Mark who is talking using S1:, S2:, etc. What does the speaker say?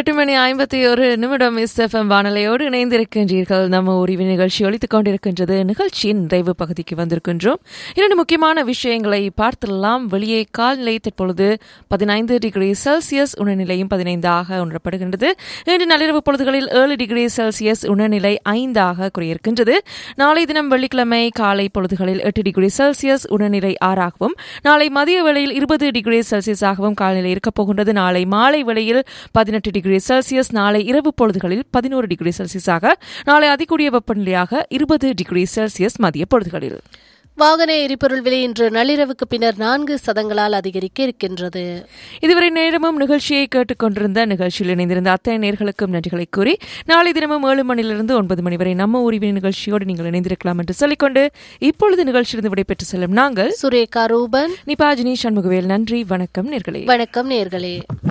S1: எட்டு மணி ஐம்பத்தி ஒரு நிமிடம் எஃப்எம் வானொலியோடு இணைந்திருக்கின்றீர்கள் நம்ம உரிவு நிகழ்ச்சி ஒழித்துக் கொண்டிருக்கின்றது நிகழ்ச்சியின் நிறைவு பகுதிக்கு வந்திருக்கின்றோம் இரண்டு முக்கியமான விஷயங்களை பார்த்துடலாம் வெளியே கால்நிலை தற்பொழுது பதினைந்து டிகிரி செல்சியஸ் உணர்நிலையும் பதினைந்தாக உணரப்படுகின்றது இன்று நள்ளிரவு பொழுதுகளில் ஏழு டிகிரி செல்சியஸ் உணர்நிலை ஐந்தாக குறையிருக்கின்றது நாளை தினம் வெள்ளிக்கிழமை காலை பொழுதுகளில் எட்டு டிகிரி செல்சியஸ் உணர்நிலை ஆறாகவும் நாளை மதிய வேளையில் இருபது டிகிரி செல்சியஸாகவும் காலநிலை இருக்கப் போகின்றது நாளை மாலை வேளையில் பதினெட்டு டிகிரி செல்சியஸ் நாளை இரவு பொழுதுகளில் பதினோரு டிகிரி செல்சியஸாக நாளை அதிகூடிய வெப்பநிலையாக இருபது டிகிரி செல்சியஸ் மதிய பொழுதுகளில்
S2: வாகன எரிபொருள் விலை இன்று நள்ளிரவுக்கு பின்னர் நான்கு சதங்களால் அதிகரிக்க இருக்கின்றது
S1: இதுவரை நேரமும் நிகழ்ச்சியை கேட்டுக்கொண்டிருந்த நிகழ்ச்சியில் இணைந்திருந்த அத்தனை நேர்களுக்கும் நன்றிகளை கூறி நாளை தினமும் ஏழு மணியிலிருந்து ஒன்பது மணி வரை நம்ம உரிவின் நிகழ்ச்சியோடு நீங்கள் இணைந்திருக்கலாம் என்று சொல்லிக்கொண்டு இப்பொழுது நிகழ்ச்சியிலிருந்து விடைபெற்று செல்லும் நாங்கள்
S2: சுரேகா ரூபன்
S1: நிபாஜினி சண்முகவேல் நன்றி வணக்கம் நேர்களே
S2: வணக்கம் நேர்களே